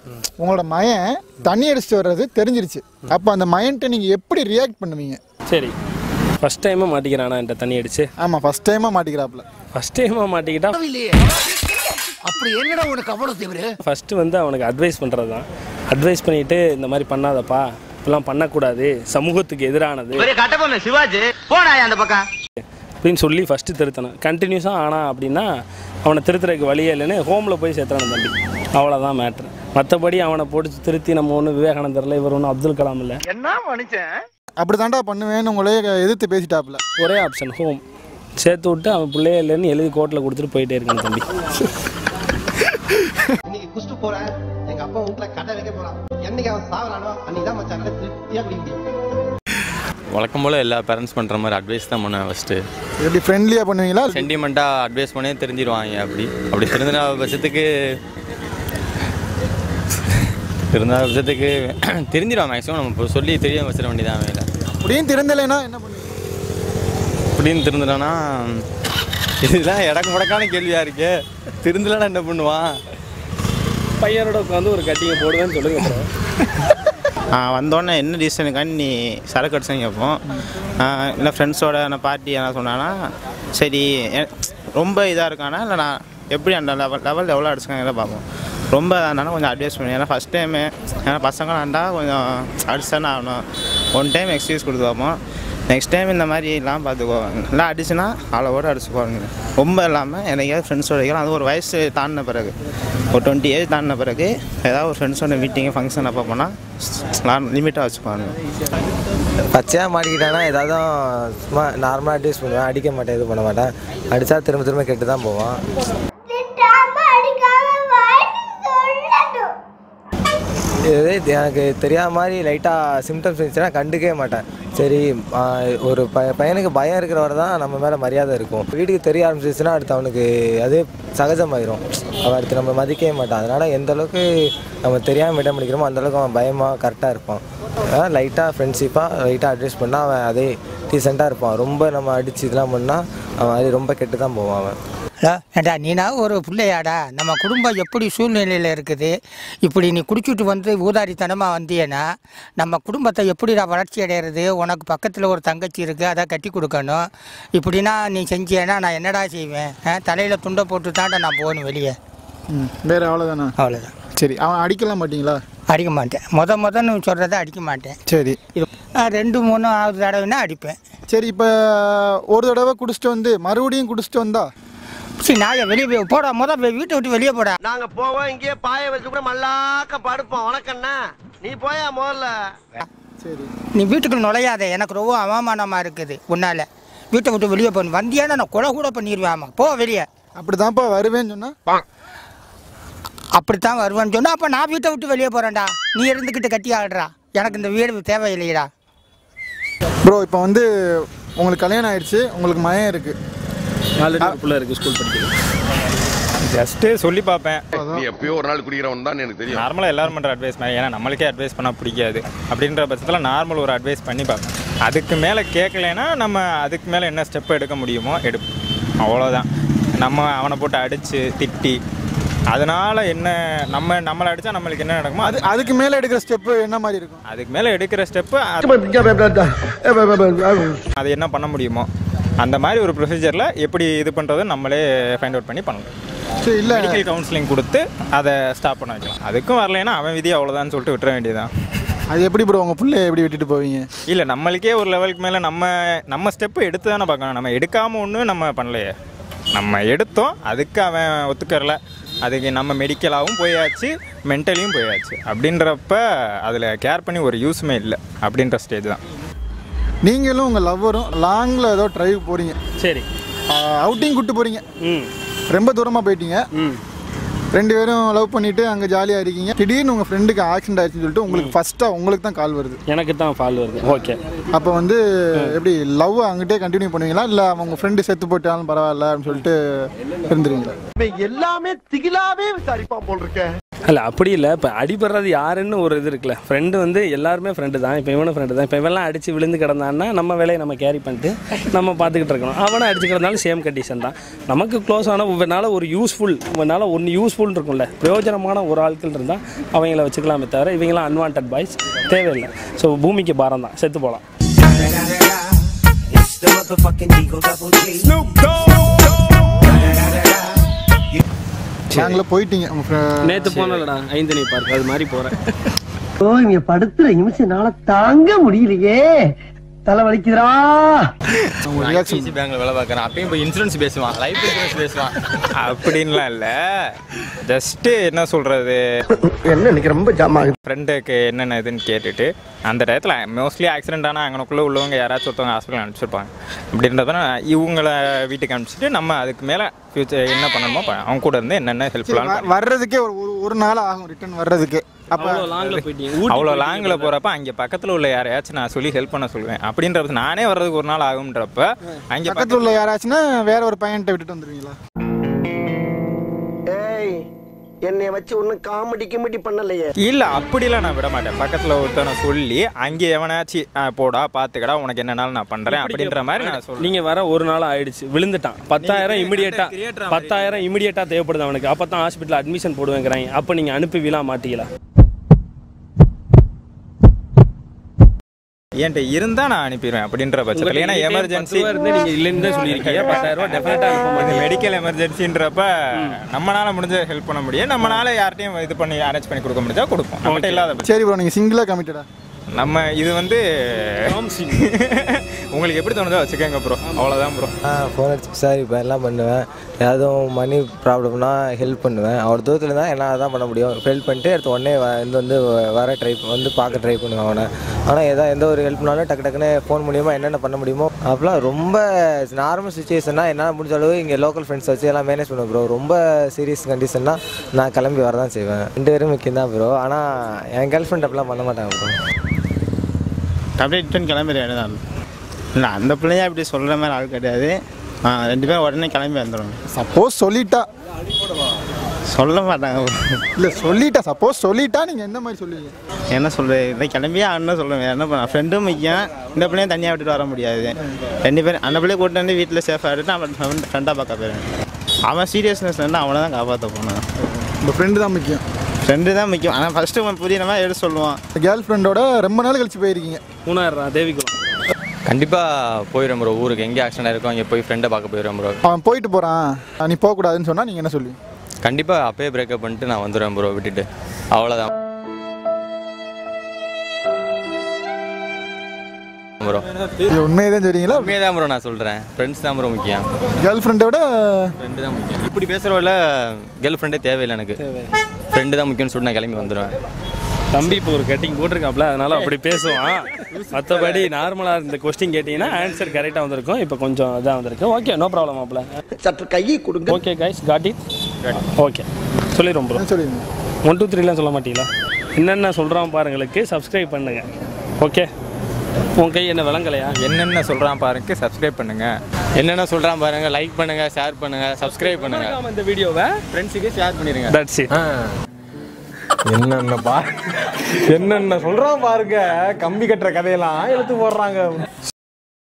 உங்களோட மயன் தண்ணி அடிச்சுட்டு வர்றது தெரிஞ்சிருச்சு அப்போ அந்த மயன்ட்ட நீங்கள் எப்படி ரியாக்ட் பண்ணுவீங்க சரி ஃபஸ்ட் டைமாக மாட்டிக்கிறானா என்கிட்ட தண்ணி அடிச்சு ஆமாம் ஃபஸ்ட் டைமாக மாட்டிக்கிறாப்புல ஃபஸ்ட் டைமாக மாட்டிக்கிட்டா அப்படி என்னடா உனக்கு அவ்வளவு தீவிர ஃபஸ்ட்டு வந்து அவனுக்கு அட்வைஸ் பண்ணுறது தான் அட்வைஸ் பண்ணிவிட்டு இந்த மாதிரி பண்ணாதப்பா இப்படிலாம் பண்ணக்கூடாது சமூகத்துக்கு எதிரானது பெரிய கட்ட பொண்ணு சிவாஜி போடா அந்த பக்கம் அப்படின்னு சொல்லி ஃபஸ்ட்டு திருத்தணும் கண்டினியூஸாக ஆனா அப்படின்னா அவனை திருத்துறதுக்கு வழியே இல்லைன்னு ஹோமில் போய் சேர்த்துறான் தம்பி அவ்வளோதான் மேட்ரு மற்றபடி அவனை போட்டு திருத்தி நம்ம ஒன்றும் விவேகானந்தரில் இவர் ஒன்றும் அப்துல் கலாம் இல்லை என்ன மனுஷன் அப்படி தாண்டா பண்ணுவேன்னு உங்களே எதிர்த்து பேசிட்டாப்புல ஒரே ஆப்ஷன் ஹோம் சேர்த்து விட்டு அவன் பிள்ளையே இல்லைன்னு எழுதி கோர்ட்டில் கொடுத்துட்டு போயிட்டே இருக்கான் தம்பி இன்னைக்கு குஷ்டு போறேன் எங்க அப்பா வீட்டுல கடை வைக்க போறான் என்னைக்கு அவன் சாவறானோ அன்னைக்கு தான் மச்சான் நல்லா திருப்தியா குடிக்க முடியும் வழக்கம் போல் எல்லா பேரண்ட்ஸ் பண்ணுற மாதிரி அட்வைஸ் தான் பண்ணுவேன் ஃபஸ்ட்டு எப்படி ஃப்ரெண்ட்லியாக பண்ணுவீங்களா சென்டிமெண்ட்டாக அட்வைஸ் பண்ணி தெரிஞ்சிருவாங்க அப்படி அப்படி தெரிஞ்சின பட்சத்துக்கு தெரிஞ்ச பட்சத்துக்கு தெரிஞ்சிடும் மேக்ஸிமம் நம்ம இப்போ சொல்லி தெரிய வச்சிட வேண்டியதான் வேலை அப்படியும் திறந்தலைன்னா என்ன பண்ணுவீங்க அப்படின்னு தெரிஞ்சிட்டோன்னா இதெல்லாம் இடக்கு முடக்கான கேள்வியாக இருக்கே தெரிஞ்சலன்னா என்ன பண்ணுவான் பையனோட உட்காந்து ஒரு கட்டிங்க போடுவேன்னு சொல்லுங்க bro. வந்தோடனே என்ன ரீசனுக்காண்டி நீ சரக்கு அடிச்சுன்னு கேட்போம் இல்லை ஃப்ரெண்ட்ஸோட நான் பார்ட்டி என்ன சொன்னான்னா சரி எ- ரொம்ப இதாக இருக்கானா இல்லை நான் எப்படி அந்த லெவல் லெவல் எவ்வளோ அடிச்சுக்காங்க பார்ப்போம் ரொம்ப அதனால கொஞ்சம் அட்வைஸ் பண்ணி ஏன்னா ஃபஸ்ட் டைமு ஏன்னா பசங்களாண்டா கொஞ்சம் அடிச்சுதானே ஆகணும் ஒன் டைம் எக்ஸ்கியூஸ் கொடுத்து பார்ப்போம் நெக்ஸ்ட் டைம் இந்த மாதிரிலாம் பார்த்துக்குவாங்க நல்லா அடிச்சுன்னா அளவோடு அடிச்சுக்குவாங்க ரொம்ப இல்லாமல் எனக்கே ஃப்ரெண்ட்ஸோட அது ஒரு வயசு தாண்டின பிறகு ஒரு டுவெண்ட்டி ஏஜ் தாண்டின பிறகு ஏதாவது ஒரு ஃப்ரெண்ட்ஸோட மீட்டிங் ஃபங்க்ஷன் அப்போ போனால் லிமிட்டாக வச்சுக்குவாங்க பச்சையாக மாட்டிக்கிட்டானா ஏதாவது சும்மா நார்மலாக அட்வைஸ் பண்ணுவேன் அடிக்க மாட்டேன் இது பண்ண மாட்டேன் அடித்தா திரும்ப திரும்ப கெட்டு தான் போவான் இதே எனக்கு தெரியாத மாதிரி லைட்டாக சிம்டம்ஸ் இருந்துச்சுன்னா கண்டுக்கவே மாட்டேன் சரி ஆ, ஒரு ப பையனுக்கு பயம் இருக்கிறவரை தான் நம்ம மேலே மரியாதை இருக்கும் வீட்டுக்கு தெரிய ஆரம்பிச்சிச்சுன்னா அடுத்து அவனுக்கு அதே சகஜமாயிரும் அவன் அடுத்து நம்ம மதிக்கவே மாட்டான் அதனால் எந்த அளவுக்கு நம்ம தெரியாமல் விட முடிக்கிறோமோ அந்த அளவுக்கு அவன் பயமாக கரெக்டாக இருப்பான் அதனால் லைட்டாக ஃப்ரெண்ட்ஷிப்பாக லைட்டாக அட்ஜஸ்ட் பண்ணால் அவன் அதே டீசெண்டாக இருப்பான் ரொம்ப நம்ம அடிச்சு இதெல்லாம் பண்ணால் அவன் அது ரொம்ப கெட்டு தான் போவான் அவன் ஹலோ ஏண்டா நீனா ஒரு பிள்ளையாடா நம்ம குடும்பம் எப்படி சூழ்நிலையில் இருக்குது இப்படி நீ குடிச்சிட்டு வந்து ஊதாரித்தனமாக வந்தியன்னா நம்ம குடும்பத்தை எப்படிடா வளர்ச்சி அடையிறது உனக்கு பக்கத்தில் ஒரு தங்கச்சி இருக்குது அதை கட்டி கொடுக்கணும் இப்படின்னா நீ செஞ்சியன்னா நான் என்னடா செய்வேன் தலையில் துண்டை போட்டு தாண்டா நான் போகணும் வெளியே ம் வேறு அவ்வளோதானா அவ்வளோதான் சரி அவன் அடிக்கலாம் மாட்டீங்களா அடிக்க மாட்டேன் முத முதன்னு சொல்கிறத அடிக்க மாட்டேன் சரி இது ஆ, ரெண்டு மூணு ஆறு தடவைனா அடிப்பேன் சரி இப்போ ஒரு தடவை குடிச்சிட்டு வந்து மறுபடியும் குடிச்சிட்டு வந்தா சரி நாயை வெளியே போய் போடா முத போய் வீட்டை விட்டு வெளியே போடா நாங்க போவோம் இங்கேயே பாய வச்சு கூட மல்லாக்க படுப்போம் வணக்கண்ணா நீ போயா முதல்ல சரி நீ வீட்டுக்குள்ள நுழையாத எனக்கு ரொம்ப அவமானமாக இருக்குது உன்னால வீட்டை விட்டு வெளியே போகணும் வந்தியானா நான் கொலை கூட பண்ணிடுவேன் ஆமாம் போ வெளியே அப்படிதான்ப்பா வருவேன்னு சொன்னா அப்படித்தான் வருவேன்னு சொன்னா அப்போ நான் வீட்டை விட்டு வெளியே போகிறேன்டா நீ இருந்துக்கிட்டு கட்டி ஆடுறா எனக்கு இந்த வீடு தேவையில்லையடா ப்ரோ இப்போ வந்து உங்களுக்கு கல்யாணம் ஆயிடுச்சு உங்களுக்கு மயம் இருக்கு ஆல்ரெடி ஒரு பிள்ளை இருக்குது ஸ்கூல் படிக்குது ஜஸ்ட்டு சொல்லி பார்ப்பேன் நீ எப்பயோ ஒரு நாள் குடிக்கிறவன் தான் எனக்கு தெரியும் நார்மலாக எல்லாரும் பண்ணுற அட்வைஸ் மாதிரி ஏன்னா நம்மளுக்கே அட்வைஸ் பண்ணால் பிடிக்காது அப்படின்ற பட்சத்தில் நார்மல் ஒரு அட்வைஸ் பண்ணி பார்ப்பேன் அதுக்கு மேலே கேட்கலைன்னா நம்ம அதுக்கு மேலே என்ன ஸ்டெப் எடுக்க முடியுமோ எடுப்போம் அவ்வளோதான் நம்ம அவனை போட்டு அடித்து திட்டி அதனால் என்ன நம்ம நம்மளை அடித்தா நம்மளுக்கு என்ன நடக்குமோ அது அது அதுக்கு மேலே எடுக்கிற ஸ்டெப்பு என்ன மாதிரி இருக்கும் அதுக்கு மேலே எடுக்கிற ஸ்டெப்பு அது என்ன பண்ண முடியுமோ அந்த மாதிரி ஒரு ப்ரொசீஜரில் எப்படி இது பண்ணுறது நம்மளே ஃபைண்ட் அவுட் பண்ணி பண்ணலாம் சரி இல்லை மெடிக்கல் கவுன்சிலிங் கொடுத்து அதை ஸ்டாப் பண்ண வைக்கலாம் அதுக்கும் வரலைன்னா அவன் விதி அவ்வளோதான்னு சொல்லிட்டு விட்டுற வேண்டியதுதான் அது எப்படி ப்ரோ உங்கள் பிள்ளைய எப்படி விட்டுட்டு போவீங்க இல்லை நம்மளுக்கே ஒரு லெவலுக்கு மேலே நம்ம நம்ம ஸ்டெப்பு எடுத்து தானே பார்க்கணும் நம்ம எடுக்காமல் ஒன்றும் நம்ம பண்ணலையே நம்ம எடுத்தோம் அதுக்கு அவன் ஒத்துக்கறல அதுக்கு நம்ம மெடிக்கலாகவும் போயாச்சு மென்டலியும் போயாச்சு அப்படின்றப்ப அதில் கேர் பண்ணி ஒரு யூஸுமே இல்லை அப்படின்ற ஸ்டேஜ் தான் நீங்களும் உங்கள் லவ்வரும் லாங்கில் ஏதோ ட்ரைவ் போகிறீங்க சரி அவுட்டிங் கூட்டு போகிறீங்க ம் ரொம்ப தூரமாக போயிட்டீங்க ம் ரெண்டு பேரும் லவ் பண்ணிட்டு அங்கே ஜாலியாக இருக்கீங்க திடீர்னு உங்கள் ஃப்ரெண்டுக்கு ஆக்சிடென்ட் ஆயிடுச்சுன்னு சொல்லிட்டு உங்களுக்கு ஃபஸ்ட்டாக உங்களுக்கு தான் கால் வருது எனக்கு தான் ஃபால் வருது ஓகே அப்போ வந்து எப்படி லவ் அங்கிட்டே கண்டினியூ பண்ணுவீங்களா இல்லை அவங்க ஃப்ரெண்டு செத்து போயிட்டாலும் பரவாயில்ல அப்படின்னு சொல்லிட்டு இருந்துருவீங்களா எல்லாமே திகிலாவே விசாரிப்பான் போல் இருக்க இல்லை அப்படி இல்லை இப்போ அடிபடுறது யாருன்னு ஒரு இது இருக்குல்ல ஃப்ரெண்டு வந்து எல்லாருமே ஃப்ரெண்டு தான் இப்போ இவனும் ஃப்ரெண்டு தான் இப்போ இவெல்லாம் அடித்து விழுந்து கிடந்தான்னா நம்ம வேலையை நம்ம கேரி பண்ணிட்டு நம்ம பார்த்துக்கிட்டு இருக்கணும் அவனை அடிச்சு கிடந்தாலும் சேம் கண்டிஷன் தான் நமக்கு க்ளோஸ் ஆன இவனால ஒரு யூஸ்ஃபுல் இவனால ஒன்று யூஸ்ஃபுல் இருக்கும்ல பிரயோஜனமான ஒரு ஆட்கள் இருந்தால் அவங்கள வச்சுக்கலாமே தவிர இவங்களாம் அன்வான்ட் பாய்ஸ் தேவையில்லை ஸோ பூமிக்கு பாரம் தான் செத்து போகலாம் நாங்கள போயிட்டீங்க உங்க fr- நேற்று போனலடா ஐந்தனி பார்க் அது மாதிரி போகிறேன் ஓ இங்க படுத்துற நிமிஷம் என்னால தாங்க முடியலையே தலை வலிக்குதுடா உங்க reaction ஐசிசி பேங்க்ல வேலை பார்க்குறேன் அப்பயும் இப்போ இன்சூரன்ஸ் பேசுவான் லைஃப் இன்சூரன்ஸ் பேசுவான் அப்படின்லாம் இல்லை ஜஸ்ட்டு என்ன சொல்கிறது என்ன இன்னைக்கு ரொம்ப ஜாமா ஃப்ரெண்டுக்கு என்னென்ன இதுன்னு கேட்டுட்டு அந்த டயத்தில் மோஸ்ட்லி ஆக்சிடென்ட் ஆனால் அங்கனக்குள்ளே உள்ளவங்க யாராச்சும் ஒருத்தவங்க ஹாஸ்பிட்டல் அனுப்பிச்சிருப்பாங்க அப்படின்றத இவங்கள வீட்டுக்கு அனுப்பிச்சிட்டு நம்ம அதுக்கு மேலே ஃபியூச்சர் என்ன பண்ணணுமோ பண்ண- அவங்க கூட இருந்து என்னென்ன சரி, ஹெல்ப்ஃபுல்லான வ- வர்றதுக்கே ஒரு ஒரு- ஒரு நாள் ஆகும் ரிட்டர்ன் வர்றதுக்கு அப்ப அவ்வளோ லாங்கில் போயிட்டீங்க அவ்வளோ லாங்கில் போகிறப்ப அங்கே பக்கத்தில் உள்ள யாரையாச்சும் நான் சொல்லி ஹெல்ப் பண்ண சொல்லுவேன் அப்படின்றப்ப நானே வர்றதுக்கு ஒரு நாள் ஆகுன்றப்ப அங்கே பக்கத்துல உள்ள யாராச்சுன்னா வேற ஒரு பையன்கிட்ட விட்டுட்டு வந்துருவீங்களா ஏய் என்னைய வச்சு ஒன்னும் காமெடி கிமெடி பண்ணலையே இல்லை அப்படிலாம் நான் விட மாட்டேன் பக்கத்தில் ஒருத்தனை சொல்லி அங்கே எவனாச்சும் "ஆ, போடா பார்த்துக்கடா உனக்கு என்னனாலும் நான் பண்ணுறேன் அப்படின்ற மாதிரி நான் சொல்லுவேன் நீங்க வர ஒரு நாள் ஆயிடுச்சு விழுந்துட்டான் பத்தாயிரம் இமிடியேட்டா பத்தாயிரம் இமிடியேட்டா தேவைப்படுது அவனுக்கு அப்போ தான் ஹாஸ்பிட்டல் அட்மிஷன் போடுவேங்கிறாங்க அப்போ நீங்க அனுப்புவீங்களா மாட்டீங்களா என்கிட்ட இருந்தா நான் அனுப்பிடுவேன் அப்படின்ற பட்சத்தில் ஏன்னா எமர்ஜென்சி இருந்து நீங்க இல்லைன்னு தான் சொல்லியிருக்கீங்க பத்தாயிரம் ரூபாய் டெஃபினட்டா அனுப்ப மாட்டீங்க மெடிக்கல் எமர்ஜென்சின்றப்ப நம்மளால முடிஞ்ச ஹெல்ப் பண்ண முடியும் நம்மளால யார்ட்டையும் இது பண்ணி அரேஞ்ச் பண்ணி கொடுக்க முடிஞ்சா கொடுப்போம் நம்மகிட்ட இல்லாத பட்சம். சரி ப்ரோ நீங்க சிங்கிளா கமிட்டடா நம்ம இது வந்து உங்களுக்கு எப்படி தோணுதோ வச்சுக்கோங்க ப்ரோ அவ்வளோதான் ப்ரோ ஃபோன் அடிச்சு விசாரிப்பேன் எல்லாம் பண்ணுவேன் ஏதும் மணி ப்ராப்ளம்னா ஹெல்ப் பண்ணுவேன் அவர் தூரத்தில் இருந்தால் என்னால் தான் பண்ண முடியும் ஹெல்ப் பண்ணிட்டு அடுத்து உடனே வ- வந்து வந்து வ- வர ட்ரை வந்து பார்க்க ட்ரை பண்ணுவேன் அவனை ஆனால் எதாவது எந்த ஒரு ஹெல்ப்னாலும் டக்கு டக்குன்னு ஃபோன் மூலியமாக என்னென்ன பண்ண முடியுமோ அப்போலாம் ரொம்ப நார்மல் சுச்சுவேஷன்னா என்னால் முடிஞ்ச அளவு இங்கே லோக்கல் ஃப்ரெண்ட்ஸ் வச்சு எல்லாம் மேனேஜ் பண்ணுவேன் ப்ரோ ரொம்ப சீரியஸ் கண்டிஷன்னா நான் கிளம்பி வர தான் செய்வேன் ரெண்டு பேரும் முக்கியம் தான் ப்ரோ ஆனால் என் கேர்ள் ஃப்ரெண்ட் அப்படிலாம் பண்ண மாட்டாங்க ப்ரோ அப்படியே ரிட்டர்ன் கிளம்பிடுவேன் தான் இல்லை அந்த பிள்ளையா இப்படி சொல்கிற மாதிரி ஆள் கிடையாது ஆ ரெண்டு பேரும் உடனே கிளம்பி வந்துடும் சப்போஸ் சொல்லிட்டா சொல்ல மாட்டாங்க இல்ல சொல்லிட்டா சப்போஸ் சொல்லிட்டா நீங்க எந்த மாதிரி சொல்லுவீங்க என்ன சொல்கிறது இதை கிளம்பியே ஆகணும்னு சொல்லுவேன் என்ன பண்ண ஃப்ரெண்டும் முக்கியம் இந்த பிள்ளையும் தனியாக விட்டுட்டு வர முடியாது ரெண்டு பேரும் அந்த பிள்ளைய கூட்டு வந்து வீட்டில் சேஃபாக எடுத்து அவன் ஃப்ரெண்டாக பார்க்க போயிருவேன் அவன் சீரியஸ்னஸ் வந்து அவனை தான் காப்பாற்ற போனான் உங்க ஃப்ரெண்டு தான் முக்கியம் ஃப்ரெண்டு தான் முக்கியம் ஆனால் ஃபஸ்ட்டு அவன் புரியுற மாதிரி எடுத்து சொல்லுவான் கேர்ள் ஃப்ரெண்டோட ரொம்ப நாள் கழிச்சு போயிருக்கீங்க மூணாயிரம் தேவிக்குளம் கண்டிப்பாக போயிடும் ப்ரோ ஊருக்கு எங்கே ஆக்சிடென்ட் இருக்கோ அங்கே போய் ஃப்ரெண்டை பார்க்க போயிடுவேன் ப்ரோ அவன் போயிட்டு போறான் நீ போக கூடாதுன்னு சொன்னா நீங்க என்ன சொல்லுவீங்க கண்டிப்பாக அப்பயே பிரேக்கப் பண்ணிட்டு நான் வந்துடுவேன் ப்ரோ விட்டுட்டு அவ்வளோதான் ப்ரோ இது உண்மையை தான் சொல்றீங்களா உண்மையாக தான் ப்ரோ நான் சொல்கிறேன் ஃப்ரெண்ட்ஸ் தான் ப்ரோ முக்கியம் கேர்ள் ஃப்ரெண்டோட ஃப்ரெண்டு தான் முக்கியம் இப்படி பேசுகிறவள கேர்ள் ஃப்ரெண்டே தேவையில்லை எனக்கு ஃப்ரெண்டு தான் முக்கியம்னு சொல்லிட்டு நான் கிளம்பி வந்துடுவேன் தம்பி இப்போ ஒரு கட்டிங் போட்டிருக்காப்ல அதனால அப்படி பேசுவான் மற்றபடி நார்மலாக இந்த கொஸ்டின் கேட்டிங்கன்னா ஆன்சர் கரெக்டாக வந்திருக்கும் இப்போ கொஞ்சம் இதாக வந்திருக்கு ஓகே நோ ப்ராப்ளம் ஆப்ல சற்று கையை கொடுங்க okay guys got it okay சொல்லிடுவோம் ப்ரோ சொல்லிடுங்க ஒன் டூ த்ரீலாம் சொல்ல மாட்டீங்களா என்னென்ன சொல்கிறான் பாருங்களுக்கு சப்ஸ்கிரைப் பண்ணுங்க ஓகே உன் கை என்ன விளங்கலையா என்னென்ன சொல்கிறான் பாருங்க சப்ஸ்கிரைப் பண்ணுங்க என்னென்ன சொல்கிறான் பாருங்க லைக் பண்ணுங்க ஷேர் பண்ணுங்க சப்ஸ்கிரைப் பண்ணுங்க மறக்காம இந்த வீடியோவை ஃப்ரெண்ட்ஸுக்கு ஷேர் பண்ணிடுங்க தட்ஸ் இட் என்னென்ன பா என்னென்ன சொல்றான் பாருங்க கம்பி கட்டுற கதையெல்லாம் எடுத்து போடுறாங்க